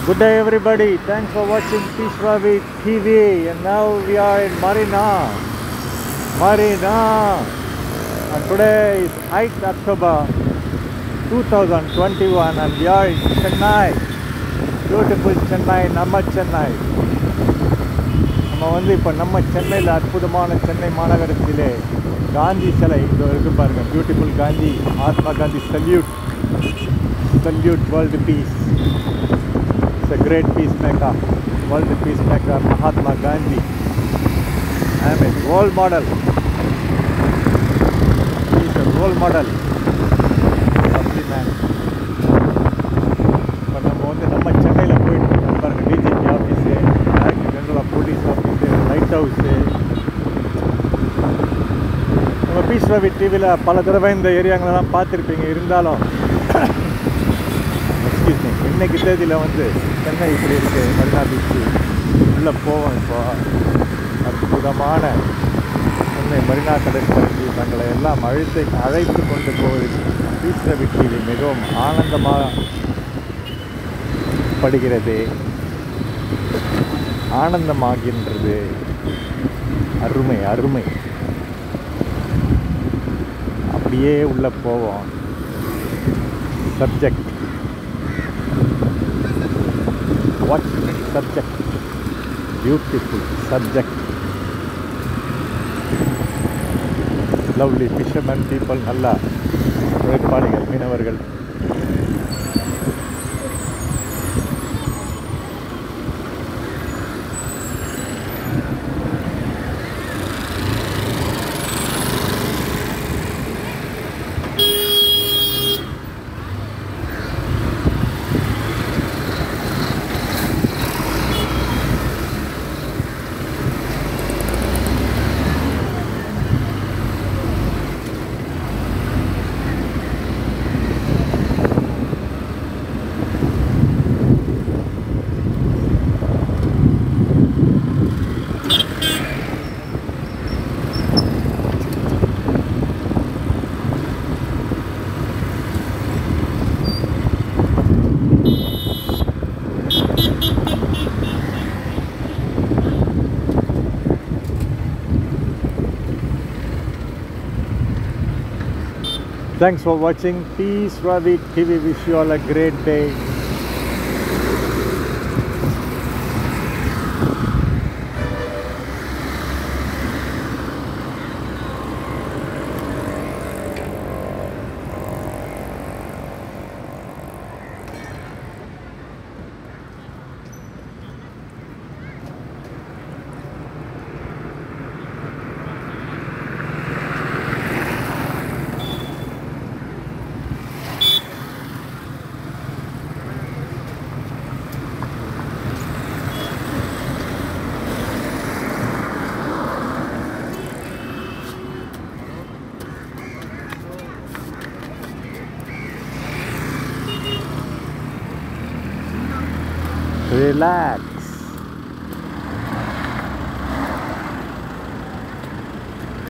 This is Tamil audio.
Good day, everybody. Thanks for watching Peace Ravi TV. And now we are in Marina. Marina. And today is 8th October 2021, and we are in Chennai. Beautiful Chennai, நம்ம சென்னை நம்ம வந்து இப்போ நம்ம சென்னையில் அற்புதமான சென்னை மாநகரத்திலே காந்தி சிலை இங்கே இருக்கு பாருங்க beautiful Gandhi Mahatma Gandhi salute salute world peace it's a great peacemaker, world peacemaker Mahatma Gandhi. I am a role model. He is a role model. Lovely man. இப்போ நம்ம வந்து நம்ம சென்னையில் போயிட்டு இருக்கோம் பாருங்க DGP office director general of police office lighthouse நம்ம பீஸ் ரவி டிவியில் பல தடவை இந்த ஏரியாங்களெல்லாம் பார்த்துருப்பீங்க இருந்தாலும் எக்ஸ்கியூஸ் மீ இன்னைக்கு தேதியில் வந்து சென்னை இப்படி இருக்குது மரினா பீச்சு உள்ளே போவோம் இப்போ அற்புதமான சென்னை மரினா கடற்கரைக்கு தங்களை எல்லாம் அழைத்து அழைத்து கொண்டு போவது பீஸ் ரவி டிவி மிகவும் ஆனந்தமாக படுகிறது ஆனந்தமாகின்றது அருமை அருமை அப்படியே உள்ள போவோம் subject what subject beautiful subject lovely fisherman people நல்லா உழைப்பாளிகள் மீனவர்கள் Thanks for watching. Peace Ravi TV. Wish you all a great day. Relax.